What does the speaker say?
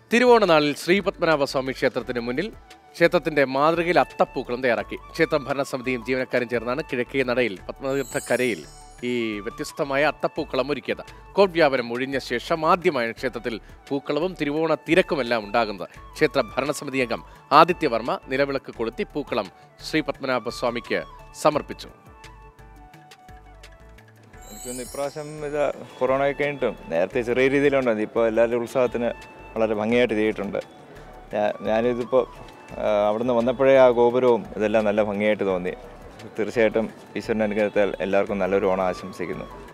തിരുവോണനാളിൽ ശ്രീപത്മനാഭസ്വാമി ക്ഷേത്രത്തിന് മുന്നിൽ ക്ഷേത്രത്തിന്റെ മാതൃകയിൽ അത്തപ്പൂക്കളം തയ്യാറാക്കി ക്ഷേത്രം ഭരണസമിതിയും ജീവനക്കാരും ചേർന്നാണ് കിഴക്കേ നടയിൽ പത്മതീർത്ഥക്കരയിൽ ഈ വ്യത്യസ്തമായ അത്തപ്പൂക്കളം ഒരുക്കിയത് കോവിഡ് വ്യാപനം ഒഴിഞ്ഞ ശേഷം ആദ്യമായാണ് ക്ഷേത്രത്തിൽ പൂക്കളവും തിരുവോണ തിരക്കുമെല്ലാം ഉണ്ടാകുന്നത് ക്ഷേത്ര ഭരണസമിതി അംഗം ആദിത്യവർമ്മ നിലവിളക്ക് കൊളുത്തി പൂക്കളം ശ്രീ പത്മനാഭസ്വാമിക്ക് സമർപ്പിച്ചു എനിക്കൊന്ന് ഇപ്രാവശ്യം ഇത് കൊറോണ ഒക്കെ കഴിഞ്ഞിട്ടും നേരത്തെ ചെറിയ രീതിയിലുണ്ടായിരുന്നു ഇപ്പോൾ എല്ലാവരുടെ ഉത്സവത്തിന് വളരെ ഭംഗിയായിട്ട് ചെയ്തിട്ടുണ്ട് ഞാ- ഞാനിതിപ്പോൾ ആ, അവിടുന്ന് വന്നപ്പോഴേ ആ ഗോപുരവും ഇതെല്ലാം നല്ല ഭംഗിയായിട്ട് തോന്നി തീർച്ചയായിട്ടും ഈശ്വരൻ്റെ അനുഗ്രഹത്താൽ എല്ലാവർക്കും നല്ലൊരു ഓണം ആശംസിക്കുന്നു